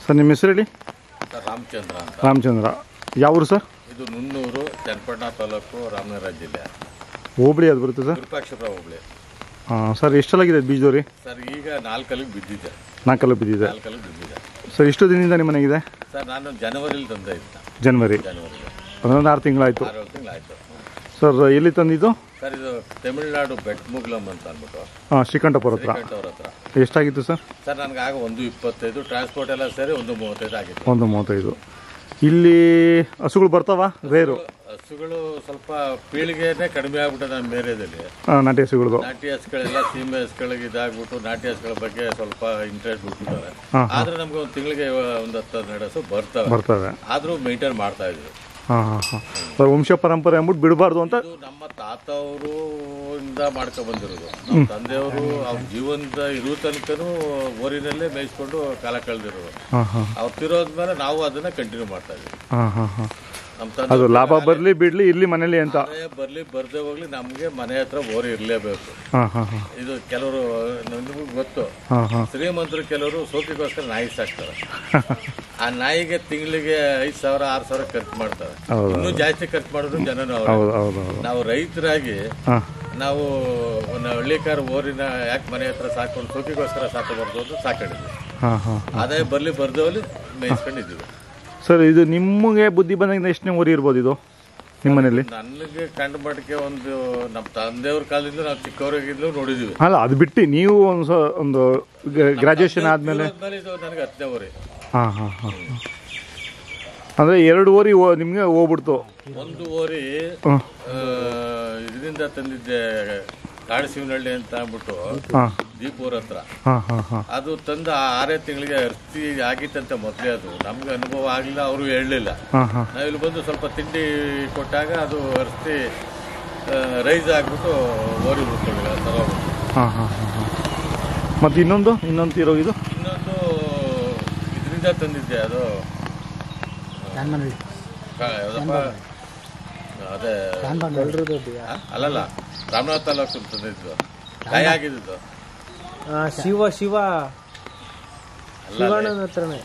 Sir ನಿಮ್ಮ ಹೆಸರು ಹೇಳಿ ಸರ್ ರಾಮಚಂದ್ರ ಅಂತ ರಾಮಚಂದ್ರ ಯಾವ ಊರು ಸರ್ ಇದು ನುನ್ನೂರು ಚನ್ನಪಟ್ಟಣ ತಾಲೂಕು ರಾಮನಗರ ಜಿಲ್ಲೆ ಹೋಬಳಿ ಅದು ಬರುತ್ತೆ ಸರ್ ವಿರೂಪಾಕ್ಷಪುರ ಹೋಬಳಿ ಹಾಂ ಸರ್ ಎಷ್ಟೆಲ್ಲಾಗಿದೆ ಬೀಜದವ್ರಿ ಸರ್ ಈಗ ನಾಲ್ಕಲ್ಲಿಗೆ ಬಿದ್ದಿದೆ ನಾಲ್ಕಲ್ಲ ಬಿದ್ದಿದೆ ನಾಲ್ಕಲ್ಲಿಗೆ ಬಿದ್ದಿದೆ ಸರ್ ಎಷ್ಟು ದಿನದಿಂದ ನಿಮ್ಮ ಮನೆಗಿದೆ ಸರ್ ನಾನು ಜನವರಿಲಿ ತಂದೆ ಇದ್ದ ಜನ್ವರಿ ಜನವರಿ ಅದೊಂದು ಆರು ತಿಂಗಳಾಯಿತು ಆರು ಏಳು ತಿಂಗಳಾಯ್ತು ಸರ್ ಎಲ್ಲಿ ತಂದಿದ್ದು ಸರ್ ಇದು ತಮಿಳ್ನಾಡು ಬೆಟ್ಮುಗ್ಲಂ ಅಂತ ಅಂದ್ಬಿಟ್ಟು ಹಾಂ ಶ್ರೀಕಂಠಪುರ ಹತ್ರ ಶ್ರೀಕಂಠ ಅವ್ರ ಹತ್ರ ಎಷ್ಟಾಗಿತ್ತು ಸರ್ ಸರ್ ನನಗೆ ಆಗ ಒಂದು ಇಪ್ಪತ್ತೈದು ಟ್ರಾನ್ಸ್ಪೋರ್ಟ್ ಎಲ್ಲ ಸೇರಿ ಒಂದು ಮೂವತ್ತೈದು ಆಗಿತ್ತು ಒಂದು ಮೂವತ್ತೈದು ಇಲ್ಲಿ ಹಸುಗಳು ಬರ್ತಾವ ರೇರು ಹಸುಗಳು ಸ್ವಲ್ಪ ಪೀಳಿಗೆನೇ ಕಡಿಮೆ ಆಗ್ಬಿಟ್ಟದೆ ನಮ್ಮ ಮೇರೆದಲ್ಲಿ ಆ, ನಾಟಿ ಹಸುಗಳದು ನಾಟಿ ಹಸುಗಳೆಲ್ಲ ಸೀಮೆ ಹಸುಗಳಿಗೆ ಇದಾಗ್ಬಿಟ್ಟು ನಾಟಿ ಹಸುಗಳ ಬಗ್ಗೆ ಸ್ವಲ್ಪ ಇಂಟ್ರೆಸ್ಟ್ ಬಿಟ್ಬಿಟ್ಟಾರೆ ಹಾ, ಆದ್ರೆ ನಮ್ಗೆ ಒಂದು ತಿಂಗಳಿಗೆ ಒಂದು ಹತ್ತು ಹನ್ನೆರಡು ಹಸು ಬರ್ತವೆ ಬರ್ತವೆ ಆದ್ರೂ ಮೇಂಟೈನ್ ಮಾಡ್ತಾ ಇದ್ವಿ ಹಾಂ ಹಾಂ ಹಾಂ ಸರ್ ವಂಶ ಪರಂಪರೆ ಅಂದ್ಬಿಟ್ಟು ಬಿಡಬಾರ್ದು ಅಂತ ಇದು ನಮ್ಮ ತಾತ ಅವರು ಇಂದ ಮಾಡ್ಕೊಂಡ್ ಬಂದಿರೋದು ನಮ್ಮ ತಂದೆಯವರು ಅವ್ರ ಜೀವನದ ಇರೋ ತನಕನೂ ಊರಿನಲ್ಲೇ ಮೇಯಿಸ್ಕೊಂಡು ಕಾಲ ಕಳೆದಿರೋರು ಹಾಂ ಹಾಂ ಅವ್ರು ತಿರೋದ್ಮೇಲೆ ನಾವು ಅದನ್ನ ಕಂಟಿನ್ಯೂ ಮಾಡ್ತಾ ಇದ್ವಿ ಹಾಂ ಹಾಂ ಹಾಂ ನಮ್ಮ ಅದು ತಂದೆ ಲಾಭ ಬರಲಿ ಬಿಡಲಿ ಇರಲಿ ಮನೇಲಿ ಅಂತ ಆದಾಯ ಬರ್ಲಿ ಬರ್ದೇ ಹೋಗ್ಲಿ ನಮ್ಗೆ ಮನೆ ಹತ್ರ ಓರಿ ಇರ್ಲೇಬೇಕು ಹಾಂ ಹಾಂ ಹಾಂ ಇದು ಕೆಲವರು ನಿಮಗೂ ಗೊತ್ತು ಹಾಂ ಹಾಂ ಶ್ರೀಮಂತರು ಕೆಲವರು ಸೋಕಿಗೋಸ್ಕರ ನಾಯಿ ಸಾಕ್ತಾರೆ ಆ ನಾಯಿಗೆ ತಿಂಗಳಿಗೆ ಐದು ಸಾವಿರ ಆರು ಸಾವಿರ ಖರ್ಚು ಮಾಡ್ತಾರೆ ಹೌದು. ಇನ್ನೂ ಜಾಸ್ತಿ ಖರ್ಚು ಮಾಡೋದು ಜನನು ಅವ್ರೆ. ಹೌದು ಹೌದು ಹೌದು ನಾವು ರೈತರಾಗಿ ಹಾಂ ನಾವು ಒಂದು ಹಳ್ಳಿಕಾರ ಓರಿನ ಯಾಕೆ ಮನೆ ಹತ್ರ ಸಾಕೊಂಡು ಸೋಕಿಗೋಸ್ಕರ ಸಾಕಬಾರ್ದು ಅಂತ ಸಾಕೊಂಡಿದ್ವಿ ಹಾಂ ಹಾಂ ಆದಾಯ ಬರ್ಲಿ ಬರ್ದವಲ್ಲಿ ಮೇಯಿಸ್ಕೊಂಡಿದ್ದೀವಿ ಸರ್ ಇದು ನಿಮಗೆ ಬುದ್ಧಿ ಬಂದಾಗ ಎಷ್ಟನೇ ಊರಿ ಇರ್ಬೋದು ಇದು ನಿಮ್ಮ ಮನೇಲಿ ನನಗೆ ಕಂಡು ಮಟ್ಟಕ್ಕೆ ಒಂದು ನಮ್ಮ ತಂದೆಯವ್ರ ಕಾಲದಿಂದ ನಾವು ಚಿಕ್ಕವರಾಗಿಂದಲೂ ನೋಡಿದೀವಿ ಅಲ್ಲ ಅದು ಬಿಟ್ಟು ನೀವು ಒಂದು ಸ ಒಂದು ಗ್ರಾಜುಯೇಷನ್ ಆದಮೇಲೆ ಆದ್ಮೇಲೆ ಇದು ನನಗೆ ಹತ್ತನೇ ಊರಿ ಹಾಂ ಹಾಂ ಹಾಂ ಅಂದರೆ ಎರಡು ಓರಿ ಓ ನಿಮಗೆ ಹೋಗ್ಬಿಡ್ತು ಒಂದು ಓರಿ ಹಾಂ ಆ, ಇದರಿಂದ ತಂದಿದ್ದೆ ಕಾಡಸಿವನಹಳ್ಳಿ ಅಂತ ಅಂದ್ಬಿಟ್ಟು ಹಾಂ ದೀಪೂರ್ ಹತ್ರ ಹಾಂ ಹಾಂ ಹಾಂ ಅದು ತಂದು ಆ ಆರೇ ತಿಂಗಳಿಗೆ ಅರ್ತಿ ಆಗಿತ್ತಂತೆ ಮೊದಲೇ ಅದು ನಮ್ಗೆ ಅನುಭವ ಆಗಲಿಲ್ಲ ಅವರು ಹೇಳಲಿಲ್ಲ ಹಾಂ ಹಾಂ ನಾವು ಇಲ್ಲಿ ಬಂದು ಸ್ವಲ್ಪ ತಿಂಡಿ ಕೊಟ್ಟಾಗ ಅದು ಅರ್ತಿ ರೈಸ್ ಆಗ್ಬಿಟ್ಟು ಓರಿ ಬಿಡ್ಕೊಂಡಿಲ್ಲ ಥರ ಹಾಂ ಹಾಂ ಹಾಂ ಹಾಂ ಮತ್ತು ಇನ್ನೊಂದು ಇನ್ನೊಂದು ತೀರೋ ಇದು ಇನ್ನೊಂದು ಇದರಿಂದ ತಂದಿದ್ದೆ ಅದು ಕಾ- ಯಾವ್ದಪ್ಪ ಅದೇ ಆ? ಅಲ್ಲಲ್ಲ ರಾಮನಾಥ್ ತಾಲೂಕು ತಂದಿದ್ದು ಗಾಯ ಆಗಿದ್ದು ಆ, ಶಿವ ಶಿವ ಶಿವಣ್ಣನ ಹತ್ರನೇ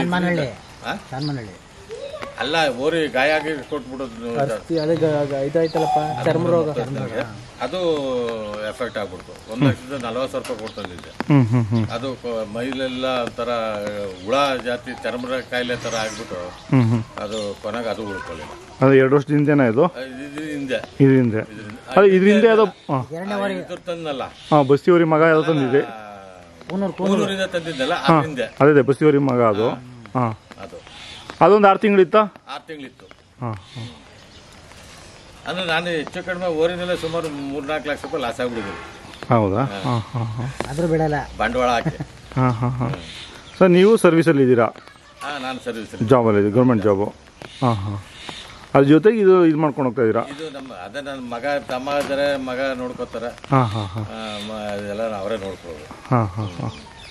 ಅಲ್ಲ ಓರಿ ಗಾಯ ಆಗಿ ಕೊಟ್ಬಿಡೋದು ಅಸ್ತಿ ಅದೇ ಗ- ಗ- ಇದಾಯ್ತಲ್ಲಪ್ಪ ಚರ್ಮ ರೋಗ ಅದು ಎಫೆಕ್ಟ್ ಆಗ್ಬಿಡ್ತು ಒಂದ್ ಲಕ್ಷದ ನಲವತ್ತು ಸಾವಿರ ರೂಪಾಯಿ ಕೊಡ್ತಂದಿದ್ದೆ ಹ್ಞೂ ಹ್ಞೂ ಹ್ಞೂ ಅದು ಕ- ಮೈಲೆಲ್ಲ ಒಂಥರ ಹುಳ ಜಾತಿ ಚರ್ಮದ ಕಾಯಿಲೆ ತರ ಆಗ್ಬಿಟ್ಟು ಹ್ಞೂ ಹ್ಞೂ ಅದು ಕೊನೆಗೆ ಅದು ಉಳ್ಕೊಳ್ಳಿಲ್ಲ ಅದು ಎರಡು ವರ್ಷದಿಂದನೇ ಇದು ಇದು ಇದು ಹಿಂದೆ ಇದರಿಂದ ಅದು ಇದರಿಂದ ಅದು ಹಾಂ ಇದ್ರ ತಂದಲ್ಲ ಹಾಂ ಬಸ್ತಿಯವರಿ ಮಗ ಯಾವ್ದು ತಂದಿದೆ ಊರೂರಿಂದ ತಂದಿದ್ದಲ್ಲ ಆ ಹಿಂದೆ ಅದೇ ಅದೇ ಬಸ್ತಿಯವರಿ ಮಗ ಅದು ಹಾಂ ಅದು ಅದೊಂದು ಆರು ತಿಂಗಳಿತ್ತಾ ಆರು ತಿಂಗಳಿತ್ತು ಹಾಂ ಹಾಂ ಅಂದ್ರೆ ನಾನು ಹೆಚ್ಚು ಕಡಿಮೆ ಊರಿನಲ್ಲೇ ಸುಮಾರು ಮೂರ್ನಾಲ್ಕು ಲಕ್ಷ ರೂಪಾಯಿ ಲಾಸ್ ಆಗ್ಬಿಟ್ಟಿದ್ದೀವಿ ಹೌದಾ ಹಾಂ ಹಾಂ ಹಾಂ ಆದ್ರೂ ಬಿಡಲ್ಲ ಬಂಡವಾಳ ಹಾಕಿ ಹಾಂ ಹಾಂ ಹಾಂ ಸರ್ ನೀವು ಸರ್ವಿಸಲ್ಲಿ ಇದ್ದೀರಾ ಹಾ ನಾನು ಸರ್ವಿಸ್ ಜಾಬಲ್ಲಿ ಇದೆ ಗೌರ್ಮೆಂಟ್ ಜಾಬು ಹಾಂ ಹಾಂ ಅದ್ರ ಜೊತೆಗೆ ಇದು ಇದು ಮಾಡ್ಕೊಂಡು ಹೋಗ್ತಾ ಇದ್ದೀರಾ ಇದು ನಮ್ಮ ಅದೇ ನನ್ನ ಮಗ ತಮ್ಮ ಇದ್ದಾರೆ ಮಗ ನೋಡ್ಕೋತಾರೆ ಹಾಂ ಹಾಂ ಹಾಂ ಆ, ಮ- ಅದೆಲ್ಲ ಅವರೇ ನೋಡ್ಕೊಳ್ಳೋದು ಹಾಂ ಹಾಂ ಹಾಂ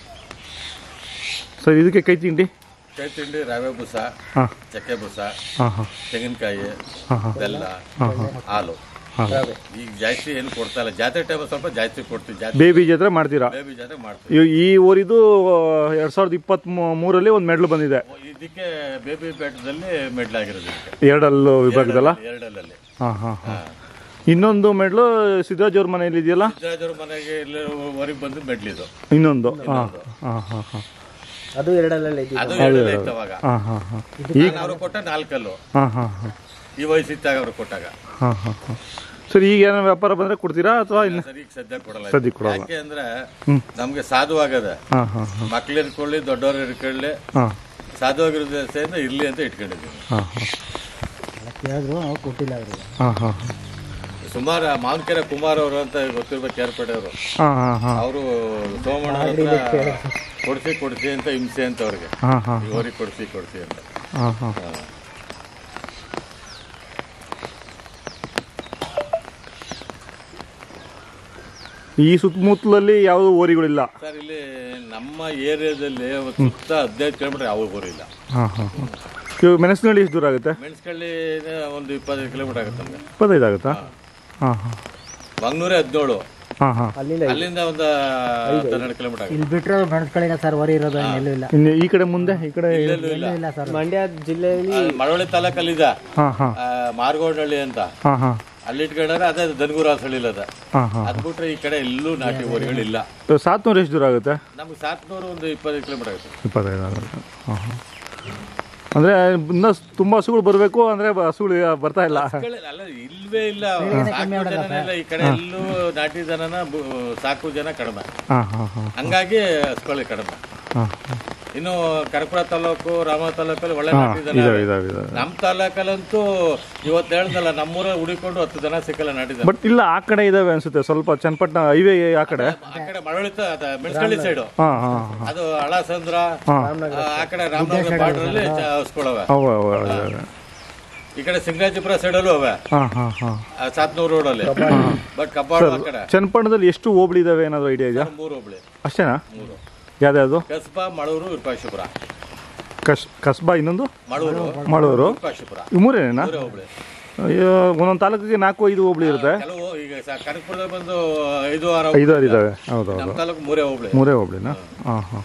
ಸರ್ ಇದಕ್ಕೆ ಕೈ ತಿಂಡಿ ಕೈ ತಿಂಡಿ ರವೆ ಬುಸ ಹಾಂ ಚಕ್ಕೆ ಬುಸ ಹಾಂ ಹಾಂ ತೆಂಗಿನಕಾಯಿ ಹಾಂ ಹಾಂ ಬೆಲ್ಲ ಹಾಂ ಹಾಂ ಹಾಲು ಹಾಂ ಈಗ ಜಾಸ್ತಿ ಏನು ಕೊಡ್ತಾ ಇಲ್ಲ ಜಾತ್ರೆ ಟೈಮ್ ಸ್ವಲ್ಪ ಜಾಸ್ತಿ ಕೊಡ್ತೀವಿ ಜಾತ್ರೆ ಬೇಬಿ ಜಾತ್ರೆ ಮಾಡ್ತೀರಾ ಬೇಬಿ ಜಾತ್ರೆ ಮಾಡ್ತೀವಿ ಇವ್- ಈ ಊರಿದು ಎರಡು ಸಾವಿರದ ಇಪ್ಪತ್ತ್ ಮೂರಲ್ಲಿ ಒಂದು ಮೆಡ್ಲ್ ಬಂದಿದೆ ಇದಕ್ಕೆ ಬೇಬಿ ಬೆಟ್ಟದಲ್ಲಿ ಮೆಡ್ಲ್ ಆಗಿರೋದು ಇದಕ್ಕೆ ಎರಡಲ್ಲು ವಿಭಾಗದಲ್ಲ ಎರಡಲ್ಲಲ್ಲಿ ಹಾಂ ಹಾಂ ಹಾಂ ಇನ್ನೊಂದು ಮೆಡ್ಲು ಸಿದ್ದರಾಜ್ ಅವ್ರ ಮನೇಲಿ ಇದೆಯಲ್ಲ ಸಿದ್ದರಾಜವ್ರ ಮನೆಗೆ ಇಲ್ಲಿ ಹೊರಗೆ ಬಂದು ಮೆಡ್ಲ್ ಇದು ಇನ್ನೊಂದು ಹಾಂ ಹಾಂ ಹಾಂ ಹಾಂ ಅದು ಎರಡಲ್ಲೇ ಇದ್ದೀವಿ ಅದು ಎರಡಲ್ಲೇ ಇತ್ತು ಅವಾಗ ಹಾಂ ಹಾಂ ಹಾಂ ನಾನು ಅವ್ರಿಗೆ ಕೊಟ್ಟ ನಾಲ್ಕಲ್ಲು ಹಾಂ ಹಾಂ ಹಾಂ ಈ ವಯಸ್ಸಿದ್ದಾಗ ಅವ್ರಿಗೆ ಕೊಟ್ಟಾಗ ಹಾಂ ಹಾಂ ಹಾಂ ಸರ್ ಈಗ ಏನೋ ವ್ಯಾಪಾರ ಬಂದರೆ ಕೊಡ್ತೀರಾ ಅಥವಾ ಇನ್ನು ಸರಿ ಈಗ ಸದ್ಯ ಕೊಡಲ್ಲ ಸದ್ಯಕ್ಕೆ ಕೊಡಲ್ಲ ಯಾಕೆ ಅಂದ್ರೆ ಹ್ಮ್. ನಮ್ಗೆ ಸಾಧು ಆಗದ ಹಾಂ ಹಾಂ ಹಾಂ ಮಕ್ಳು ಇರ್ಕೊಳ್ಳಿ ದೊಡ್ಡವ್ರು ಇರ್ಕೊಳ್ಳಿ ಹಾಂ ಸಾಧು ಆಗಿರೋ ದಶೆಯಿಂದ ಇರ್ಲಿ ಅಂತ ಇಟ್ಕೊಂಡಿದ್ದೀನಿ ಹಾಂ ಹಾಂ ಕೇಳಿದ್ರು ಅವ್ರು ಕೊಟ್ಟಿಲ್ಲ ಅವ್ರಿಗೆ ಹಾಂ ಹಾಂ ಸುಮಾರು ಮಾವನಕೆರೆ ಕುಮಾರ್ ಅವರು ಅಂತ ಗೊತ್ತಿರ್ಬೇಕು ಕೇರ್ಪೇಟೆ ಅವರು ಹಾಂ ಹಾಂ ಹಾಂ ಅವರು ಸೋಮಣ್ಣ ಹತ್ರ ಕೊಡ್ಸಿ ಕೊಡ್ಸಿ ಅಂತ ಹಿಂಸೆ ಅಂತ ಅವ್ರಿಗೆ ಹಾಂ ಹಾಂ ಇವರಿಗೆ ಕೊಡ್ಸಿ ಕೊಡ್ಸಿ ಅಂತ ಹಾಂ ಹಾಂ ಹಾ. ಈ ಸುತ್ತಮುತ್ತಲಲ್ಲಿ ಯಾವುದೂ ಓರಿಗಳಿಲ್ಲ ಸರ್ ಇಲ್ಲಿ ನಮ್ಮ ಏರಿಯಾದಲ್ಲಿ ಒಂದು ಸುತ್ತ ಹದಿನೈದು ಕಿಲೋಮೀಟರ್ ಯಾವ ಊರಿಲ್ಲ ಹಾಂ ಹಾಂ ಹಾಂ ಇವಾಗ ಮೆಣಸಿನಹಳ್ಳಿ ಎಷ್ಟು ದೂರ ಆಗುತ್ತೆ ಮೆಣಸ್ಕಳ್ಳಿ ಒಂದು ಇಪ್ಪತ್ತೈದು ಕಿಲೋಮೀಟರ್ ಆಗುತ್ತೆ ನಮಗೆ ಇಪ್ಪತ್ತೈದು ಆಗುತ್ತಾ ಹಾಂ ಹಾಂ ಮಂಗ್ನೂರೇ ಹದಿನೇಳು ಹಾಂ ಹಾಂ ಅಲ್ಲಿಂದ ಅಲ್ಲಿಂದ ಒಂದು ಹನ್ನೆರಡು ಕಿಲೋಮೀಟರ್ ಆಗುತ್ತೆ ಇಲ್ಲಿ ಬಿಟ್ರೆ ಮೆಣಸ್ಕೊಳ್ಳಿಲ್ಲ ಸರ್ ವರಿ ಇರೋದು ಎಲ್ಲೂ ಇಲ್ಲ ಇನ್ನು ಈ ಕಡೆ ಮುಂದೆ ಈ ಕಡೆ ಎಲ್ಲೂ ಇಲ್ಲ ಇಲ್ಲ ಸರ್ ಮಂಡ್ಯ ಜಿಲ್ಲೆಯಲ್ಲಿ ಆ, ಮಳವಳ್ಳಿ ತಾಲೂಕಲ್ಲಿದೆ ಹಾಂ ಹಾಂ ಮಾರ್ಗೋಡಹಳ್ಳಿ ಅಂತ ಹಾಂ ಹಾಂ ಅಲ್ಲಿ ಇಟ್ಕೊಂಡ್ರೆ ಅದೇ ದನಗೂರು ಹಸಳಿಲ್ಲ ಅದ ಹಾಂ ಹಾಂ ಅದ್ ಬಿಟ್ರೆ ಈ ಕಡೆ ಎಲ್ಲೂ ನಾಟಿ ಊರುಗಳಿಲ್ಲ ಸಾತ್ನೂರು ಎಷ್ಟು ದೂರ ಆಗುತ್ತೆ ನಮ್ಗೆ ಸಾತ್ನೂರು ಒಂದು ಇಪ್ಪತ್ತೈದು ಕಿಲೋಮೀಟರ್ ಆಗುತ್ತೆ ಇಪ್ಪತ್ತೈದು ಆಗುತ್ತೆ ಹಾಂ ಹಾಂ ಅಂದರೆ ಇನ್ನೂ ತುಂಬ ಹಸುಗಳು ಬರಬೇಕು ಅಂದರೆ ಹಸುಗಳು ಬರ್ತಾ ಇಲ್ಲ ಹಸುಗಳೇ- ಅಲ್ಲ ಇಲ್ವೇ ಇಲ್ಲ ಸಾಕು ಜನನೇ ಇಲ್ಲ ಈ ಕಡೆ ಎಲ್ಲೂ ನಾಟಿ ಜನನ ಬು- ಸಾಕು ಜನ ಕಡಿಮೆ ಹಾಂ ಹಾಂ ಹಾಂ ಹಂಗಾಗಿ ಹಸುಗಳು ಕಡಿಮೆ ಹಾಂ ಇನ್ನು ಕರಕುಳ ತಾಲೂಕು ರಾಮ ತಾಲೂಕಲ್ಲಿ ಒಳ್ಳೆ ನಾಟಿ ಜನ ಇದಾವೆ ಇವೆ. ಇದಾವೆ ಇದಾವೆ ನಮ್ ತಾಲೂಕಲ್ಲಂತೂ ಇವತ್ತು ಹೇಳ್ದಲ್ಲ ನಮ್ಮೂರ ಹುಡುಕೊಂಡು ಹತ್ತು ಜನ ಸಿಕ್ಕಲ್ಲ ನಾಟಿ ಜನ ಬಟ್ ಇಲ್ಲ ಆ ಕಡೆ ಇದಾವೆ ಅನ್ಸುತ್ತೆ ಸ್ವಲ್ಪ ಚನ್ನಪಟ್ಟಣ ಹೈವೇ ಆ ಕಡೆ ಆ ಕಡೆ ಮಳವಳ್ಳಿ ಮೆಣಸ್ಕಳ್ಳಿ ಸೈಡು ಹಾಂ ಹಾಂ ಹಾಂ ಅದು ಹಳಸಂದ್ರ ಹಾಂ ಆ, ಆ ಕಡೆ ರಾಮನಗರ ಬಾರ್ಡರ್ ಅಲ್ಲಿ ಹಸ್ಕೊಳವೆ ಅವು ಅವು ಇದಾವೆ ಈ ಕಡೆ ಸಿಂಗರಾಜಪುರ ಸೈಡಲ್ಲೂ ಅವೆ ಹಾಂ ಹಾಂ ಹಾಂ ಆ, ಸಾತ್ನೂರು ರೋಡ್ ಅಲ್ಲಿ ಬಟ್ ಕಬ್ಬಾಳು ಆ ಕಡೆ ಚನ್ನಪಟ್ಟಣದಲ್ಲಿ ಎಷ್ಟು ಹೋಬಳಿ ಇದಾವೆ ಏನಾದರೂ ಐಡಿಯಾ ಇದೆಯಾ ಮೂರು ಹೋಬಳಿ ಅಷ್ಟೇನಾ ಮೂರು ಯಾವ್ದ್ಯಾವುದು ಕಸ್ಬಾ ಮಳೂರು ವಿರೂಪಾಕ್ಷಪುರ ಕಸ್ ಕಸ್ಬಾ ಇನ್ನೊಂದು ಮಳೂರು ಮಾಡೂರು ವಿರೂಪಾಕ್ಷಪುರ ಇವು ಮೂರೇನೇನಾ ಮೂರೇ ಹೋಬಳಿ ಅಯ್ಯೋ ಒಂದೊಂದು ತಾಲೂಕಿಗೆ ನಾಲ್ಕು ಐದು ಹೋಬಳಿ ಇರುತ್ತೆ ಕೆಲವು ಈಗ ಸ- ಕನಕಪುರದಲ್ಲಿ ಬಂದು ಐದು ಆರು ಐದಾರು ಇದಾವೆ ಹೌದು ನಮ್ಮ ಹೌದು ತಾಲೂಕು ಮೂರೇ ಹೋಬಳಿ ಮೂರೇ ಹೋಬಳಿನಾ ಹಾಂ ಹಾಂ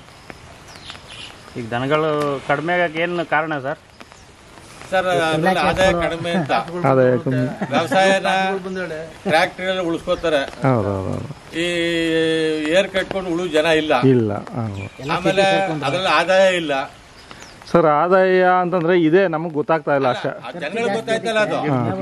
ಈಗ ದನಗಳು ಕಡಿಮೆ ಆಗಕ್ಕೆ ಏನು ಕಾರಣ ಸರ್ ಸರ್ ಅದ್ರಲ್ಲಿ ಆದಾಯ ಕಡಿಮೆ ಅಂತ ಅದೇ ಕಮ್ಮಿ ವ್ಯವಸಾಯನ ಟ್ರ್ಯಾಕ್ಟರ್ ಎಲ್ಲ ಉಳಿಸ್ಕೋತಾರೆ ಹೌದು ಹೌದು ಹೌದು ಈ ಏರ್ ಕಟ್ಕೊಂಡು ಉಳು ಜನ ಇಲ್ಲ ಇಲ್ಲ ಹೌದು ಆಮೇಲೆ ಅದ್ರಲ್ಲಿ ಆದಾಯ ಇಲ್ಲ ಸರ್ ಆದಾಯ ಅಂತಂದ್ರೆ ಇದೆ ನಮಗೆ ಗೊತ್ತಾಗ್ತಾ ಇಲ್ಲ ಅಷ್ಟೇ ಆ ಜನಗಳಿಗೆ ಗೊತ್ತಾಯ್ತಲ್ಲ ಅದು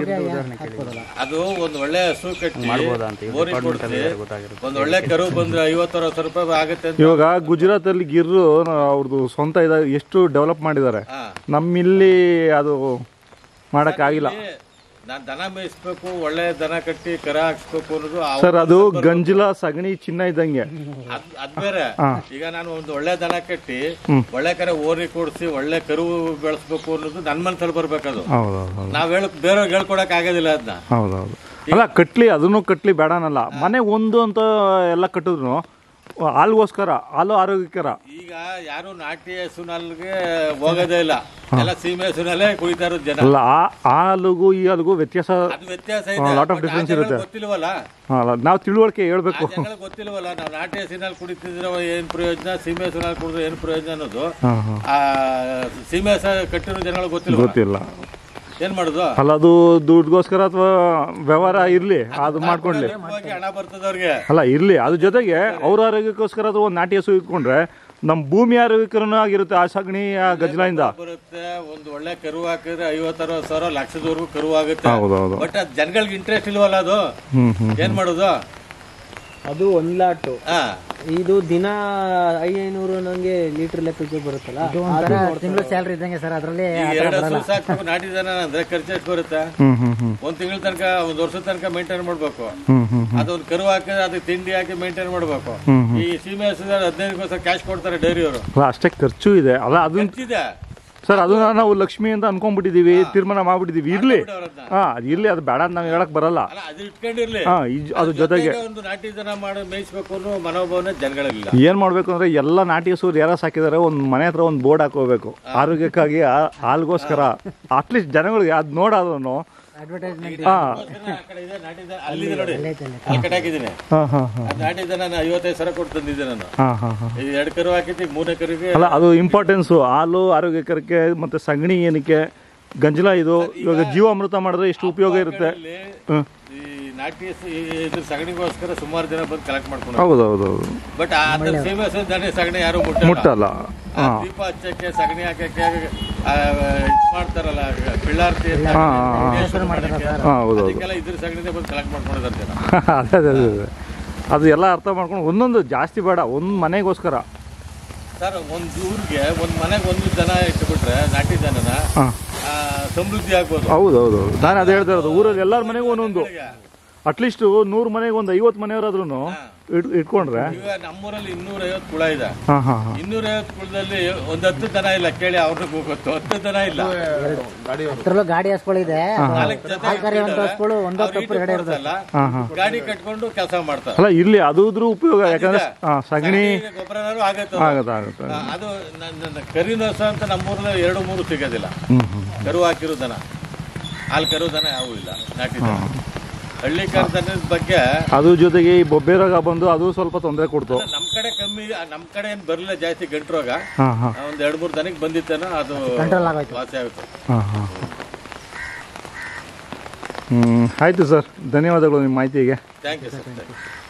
ಅದು ಒಂದ್ ಒಳ್ಳೆ ಹಸು ಕಟ್ಟಿ ಬೋರಿ ಕೊಡ್ಸಿ ಒಂದ್ ಒಳ್ಳೆ ಕರು ಬಂದ್ರೆ ಐವತ್ತು ಅರವತ್ತು ರೂಪಾಯಿ ಆಗುತ್ತೆ ಅಂತ ಇವಾಗ ಗುಜರಾತಲ್ಲಿ ಗಿರ್ರು ಅವ್ರದ್ದು ಸ್ವಂತ ಇದ ಎಷ್ಟು ಡೆವಲಪ್ ಮಾಡಿದ್ದಾರೆ ಹಾ. ನಮ್ಮಿಲ್ಲಿ ಅದು ಮಾಡೋಕ್ಕಾಗಿಲ್ಲ ನಾನ್ ದನ ಮೇಯಿಸ್ಬೇಕು ಒಳ್ಳೆ ದನ ಕಟ್ಟಿ ಕರ ಹಾಕ್ಸ್ಬೇಕು ಅನ್ನೋದು ಅವ್ರ ಸರ್ ಅದು ಗಂಜಲ ಸಗಣಿ ಚಿನ್ನ ಇದ್ದಂಗೆ ಅದ್- ಅದ್ ಬೇರೆ ಈಗ ನಾನು ಒಂದು ಒಳ್ಳೆ ದನ ಕಟ್ಟಿ ಒಳ್ಳೆ ಕರೆ ಓರಿ ಕೊಡಿಸಿ ಒಳ್ಳೆ ಕರು ಬೆಳೆಸ್ಬೇಕು ಅನ್ನೋದು ನನ್ ಮನ್ಸಲ್ಲಿ ಬರ್ಬೇಕದು ಹೌದು ಹೌದು ಹೌದು ನಾವ್ ಹೇಳಕ್ ಬೇರೆಯವ್ರಿಗೆ ಹೇಳ್ಕೊಡಕ್ ಆಗೋದಿಲ್ಲ ಅದನ್ನ ಹೌದು ಹೌದು ಅಲ್ಲ ಕಟ್ಲಿ ಅದನ್ನು ಕಟ್ಲಿ ಬೇಡನಲ್ಲ ಮನೆ ಒಂದು ಅಂತ ಎಲ್ಲ ಕಟ್ಟಿದ್ರು ಹಾಲ್ಗೋಸ್ಕರ ಹಾಲು ಆರೋಗ್ಯಕರ ಈಗ ಯಾರು ನಾಟಿ ಹಸುನಲ್ಗೆ ಹೋಗೋದೇ ಇಲ್ಲ ಎಲ್ಲ ಸೀಮೆ ಹಸುನಲ್ಲೇ ಕುಡಿತಾ ಇರೋದು ಜನ ಅಲ್ಲ ಆ ಹಾಲಿಗೂ ಈ ಹಾಲಿಗೂ ವ್ಯತ್ಯಾಸ ಅದು ವ್ಯತ್ಯಾಸ ಹಾ, ಇದೆ lot of but ಆ difference ಜನಗಳಿಗೆ ಇರುತ್ತೆ. ಗೊತ್ತಿಲ್ವಲ್ಲ ನಾವು ತಿಳುವಳಿಕೆ ಹೇಳ್ಬೇಕು ಆ ಜನಗಳಿಗೆ ಗೊತ್ತಿಲ್ವಲ್ಲ ನಾವು ನಾಟಿ ಹಸಿನಲ್ಲಿ ಕುಡಿತಿದ್ರೆ ಏನ್ ಪ್ರಯೋಜನ ಸೀಮೆ ಹಸುನಲ್ಲಿ ಕುಡಿದ್ರೆ ಏನ್ ಪ್ರಯೋಜನ ಅನ್ನೋದು ಹಾಂ ಹಾಂ ಆ ಸೀಮೆ ಹಸ ಕಟ್ಟಿರೋ ಜನಗಳಿಗೆ ಗೊತ್ತಿಲ್ವ ಗೊತ್ತಿಲ್ಲ ಏನ್ ಮಾಡುದು ಅಲ್ಲ ಅದು ದುಡ್ಗೋಸ್ಕರ ಅಥವಾ ವ್ಯವಹಾರ ಇರ್ಲಿ ಅದು ಮಾಡ್ಕೊಂಡ್ಲಿ ಹೋಗಿ ಹಣ ಬರ್ತದ ಅವ್ರಿಗೆ ಅಲ್ಲ ಇರ್ಲಿ ಅದ್ರ ಜೊತೆಗೆ ಅವ್ರ ಆರೋಗ್ಯಕ್ಕೋಸ್ಕರ ಅದು ಒಂದು ನಾಟಿ ಹಸು ಇಟ್ಕೊಂಡ್ರೆ ನಮ್ಮ ಭೂಮಿ ಆರೋಗ್ಯಕರನೂ ಆಗಿರುತ್ತೆ ಆ ಸಗಣಿ ಆ ಗಜ್ಲಾಯಿಂದ ಬರುತ್ತೆ ಒಂದು ಒಳ್ಳೆ ಕರು ಹಾಕಿದ್ರೆ ಐವತ್ತಾರು ಸಾವಿರ ಲಕ್ಷದವರೆಗೂ ಕರು ಆಗುತ್ತೆ ಹೌದು ಹೌದು ಬಟ್ ಅದ್ ಜನಗಳಿಗೆ ಇಂಟ್ರೆಸ್ಟ್ ಇಲ್ವಲ್ಲ ಅದು ಹ್ಮ್ ಹ್ಮ್ ಏನ್ ಮಾಡುದು ಅದು ಒಂದ್ ಲಾಟು ಹಾ ಇದು ದಿನ ಐನೂರು ನಂಗೆ ಲೀಟರ್ ಲೆಕ್ಕಕ್ಕೆ ಬರುತ್ತಲ್ಲ ತಿಂಗಳು ಸ್ಯಾಲ್ರಿ ಇದ್ದಂಗೆ ಸರ್ ಅದರಲ್ಲಿ ಈಗ ಎರಡು ಹಸು ಸಾಕ್ಬೇಕು ನಾಟಿ ದನ ಅಂದ್ರೆ ಖರ್ಚು ಎಷ್ಟು ಬರುತ್ತೆ ಹ್ಮ್ ಹ್ಮ್ ಹ್ಮ್ ಒಂದ್ ತಿಂಗಳ ತನಕ ಒಂದ್ ವರ್ಷದ ತನಕ ಮೇಂಟೈನ್ ಮಾಡ್ಬೇಕು ಹ್ಮ್ ಹ್ಮ್ ಅದೊಂದು ಕರು ಹಾಕಿದ್ರೆ ಅದಕ್ಕೆ ತಿಂಡಿ ಹಾಕಿ ಮೇಂಟೈನ್ ಮಾಡ್ಬೇಕು ಹ್ಮ್ ಈ ಸೀಮೆ ಹಸುಗಳು ಹದಿನೈದು ಕ್ಯಾಶ್ ಕೊಡ್ತಾರೆ ಡೈರಿಯವರು ಅಲ್ಲ ಅಷ್ಟೇ ಖರ್ಚು ಇದೆ ಅಲ್ಲ ಅದನ್ನ ಖರ್ಚಿದೆ ಸರ್ ಅದನ್ನ ನಾವು ಲಕ್ಷ್ಮಿ ಅಂತ ಅನ್ಕೊಂಡ್ಬಿಟ್ಟಿದೀವಿ ತೀರ್ಮಾನ ಮಾಡ್ಬಿಟ್ಟಿದೀವಿ ಇರ್ಲಿ ಅವ್ರನ್ನ. ಹಾ ಅದು ಇರ್ಲಿ ಅದು ಬೇಡ ಅಂತ ನಾವು ಹೇಳಕ್ ಬರಲ್ಲ ಅಲ್ಲ ಅದು ಇಟ್ಕೊಂಡಿರ್ಲಿ ಹಾ ಈ- ಅದ್ರ ಜೊತೆಗೆ ಒಂದು ನಾಟಿ ದನ ಮಾಡಿ ಮೇಯಿಸ್ಬೇಕು ಅನ್ನೋ ಮನೋಭಾವನೆ ಜನಗಳಿಲ್ಲ ಏನ್ ಮಾಡ್ಬೇಕು ಅಂದ್ರೆ ಎಲ್ಲ ನಾಟಿ ಹಸು ಯಾರ ಸಾಕಿದಾರೆ ಒಂದ್ ಮನೆ ಹತ್ರ ಒಂದ್ ಬೋರ್ಡ್ ಹಾಕೋಬೇಕು ಆರೋಗ್ಯಕ್ಕಾಗಿ ಆ- ಹಾಲ್ಗೋಸ್ಕರ ಅಟ್ಲೀಸ್ಟ್ ಜನಗಳಿಗೆ ಅದ್ ನೋಡೋದನ್ನು ಅಡ್ವರ್ಟೈಸ್ಮೆಂಟ್ ಹಾ ಆ ಕಡೆ ಇದೆ ನಾಟಿ ದನ ಅಲ್ಲಿದೆ ನೋಡಿ ಅಲ್ಲಿ ಕಡೆ ಹಾಕಿದ್ದೀನಿ ಹಾ ಹಾ ಹಾ ಅದ್ ನಾಟಿ ದನ ನಾನು ಐವತ್ತೈದು ಸಾವಿರ ಕೊಟ್ಟು ತಂದಿದ್ದೆ ನಾನು ಹಾ ಹಾ ಹಾ ಈಗ ಎರಡು ಕರು ಹಾಕಿದ್ದು ಈಗ ಮೂರನೇ ಕರುಗೆ ಅಲ್ಲ ಅದು ಇಂಪಾರ್ಟೆನ್ಸು ಹಾಲು ಆರೋಗ್ಯಕರಕ್ಕೆ ಮತ್ತೆ ಸಗಣಿ ಏನಕ್ಕೆ ಗಂಜಲ ಇದು ಇವಾಗ ಜೀವಾಮೃತ ಮಾಡಿದ್ರೆ ಎಷ್ಟು ಉಪಯೋಗ ಇರುತ್ತೆ ಇಲ್ಲಿ ಹ್ಮ್. ಈ ನಾಟಿ ಹಸು ಈ ಇದ್ರ ಸಗಣಿಗೋಸ್ಕರ ಸುಮಾರು ಜನ ಬಂದು ಕಲೆಕ್ಟ್ ಮಾಡ್ಕೊಂಡು ಹೌದು ಹೌದು ಹೌದು ಬಟ್ ಅದ್ರ ಸೇವೆ ಹಸು ದನ ಸಗಣಿ ಯಾರು ಮುಟ್ಟಲ್ಲ ಮುಟ್ಟಲ್ಲ ಆ ದೀಪ ಹಚ್ಚಕ್ಕೆ ಸಗಣಿ ಹಾಕಕ್ಕೆ ಆ, ಇದ್ ಮಾಡ್ತಾರಲ್ಲ ಪಿಳ್ಳಾರ್ತಿ ಅಂತ ಹಾ ಹಾ ಹಾ ಹೆಸರು ಮಾಡಕ್ಕೆ. ಹಾ ಹೌದು ಹೌದು ಅದಕ್ಕೆಲ್ಲ ಇದ್ರ ಸಗಣಿದೆ ಬಂದು ಕಲೆಕ್ಟ್ ಮಾಡ್ಕೊಂಡಿದ್ದಾರೆ ಜನ ಅದೇ ಅದೇ ಅದೇ ಅದೇ. ಅದು ಎಲ್ಲ ಅರ್ಥ ಮಾಡ್ಕೊಂಡು ಒಂದೊಂದು ಜಾಸ್ತಿ ಬೇಡ ಒಂದು ಮನೆಗೋಸ್ಕರ ಸರ್ ಒಂದ್ ಊರಿಗೆ ಒಂದ್ ಮನೆಗೆ ಒಂದು ದನ ಇಟ್ಬಿಟ್ರೆ ನಾಟಿ ದನನ ಹಾಂ ಆ, ಸಮೃದ್ಧಿ ಆಗ್ಬೋದು ಹೌದು ಹೌದು ಹೌದು ನಾನು ಅದೇ ಹೇಳ್ತಾ ಇರೋದು ಊರಲ್ಲಿ ಎಲ್ಲರ ಮನೆಗೂ ಒಂದೊಂದು ಅಟ್ಲೀಸ್ಟ್ ನೂರು ಮನೆಗೆ ಒಂದು ಐವತ್ತು ಮನೆಯವರಾದ್ರೂ ಇಟ್ಕೊಂಡ್ರೆ ಈಗ ನಮ್ಮೂರಲ್ಲಿ ಇನ್ನೂರ ಐವತ್ತು ಕುಳ ಇದೆ ಹಾಂ ಹಾಂ ಹಾಂ ಇನ್ನೂರ ಐವತ್ತು ಕುಳದಲ್ಲಿ ಒಂದ್ ಹತ್ತು ದನ ಇಲ್ಲ ಕೇಳಿ ಅವ್ರಿಗೂ ಗೊತ್ತು ಹತ್ತು ದನ ಇಲ್ಲ ಹತ್ರಲ್ಲೂ ಗಾಡಿ ಹಸ್ಗಳಿದೆ ನಾಲ್ಕು ಜೊತೆ ಆಲ್ಕಾರಿ ಒಂದು ಹಸ್ಗಳು ಒಂದು ಅವ್ರು ತಪ್ಪು ಈಟು ಎರಡೇ ಇರ್ತದೆ ಕೊಡ್ಸಲ್ಲ. ಹಾಂ ಹಾಂ ಗಾಡಿ ಕಟ್ಕೊಂಡು ಕೆಲಸ ಮಾಡ್ತಾರೆ ಅಲ್ಲ ಇರ್ಲಿ ಅದು ಇದ್ರೂ ಉಪಯೋಗ ಯಾಕಂದ್ರೆ ಹಾಂ ಸಗಣಿ ಗೊಬ್ಬರನಾರು ಆಗತ್ತೆ ಅದು. ಆಗತ್ತೆ ಆಗುತ್ತೆ ಆ, ಅದು ನನ್ನ- ನನ್ನ ಕರಿನೋಸ ಅಂತ ನಮ್ಮೂರಲ್ಲಿ ಎರಡು ಮೂರು ಸಿಗೋದಿಲ್ಲ ಹ್ಞೂ ಹ್ಞೂ ಕರು ಹಾಕಿರೋ ದನ ಹಾಲು ಕರು ದನ ಯಾವೂ ಇಲ್ಲ ನಾಟಿ ದನ ಹಳ್ಳಿ ಕಾರ್ಖಾನೆದ ಬಗ್ಗೆ ಅದ್ರ ಜೊತೆಗೆ ಈ ಬೊಬ್ಬೆ ರೋಗ ಬಂದು ಅದು ಸ್ವಲ್ಪ ತೊಂದರೆ ಕೊಡ್ತು ನಮ್ ಕಡೆ ಕಮ್ಮಿ ನಮ್ ಕಡೆ ಏನ್ ಬರಲಿಲ್ಲ ಜಾಸ್ತಿ ಗಂಟು ರೋಗ ಹಾಂ ಹಾಂ ಒಂದ್ ಎರಡ್ ಮೂರ್ ದನಕ್ಕೆ ಬಂದಿತ್ತೇನೋ ಅದು Control ಆಗೋಯ್ತು. ವಾಸಿ ಆಗುತ್ತೆ ಹಾಂ ಹಾಂ ಹ್ಞೂ ಆಯಿತು ಸರ್ ಧನ್ಯವಾದಗಳು ನಿಮ್ಮ ಮಾಹಿತಿಗೆ ಥ್ಯಾಂಕ್ ಯು ಸರ್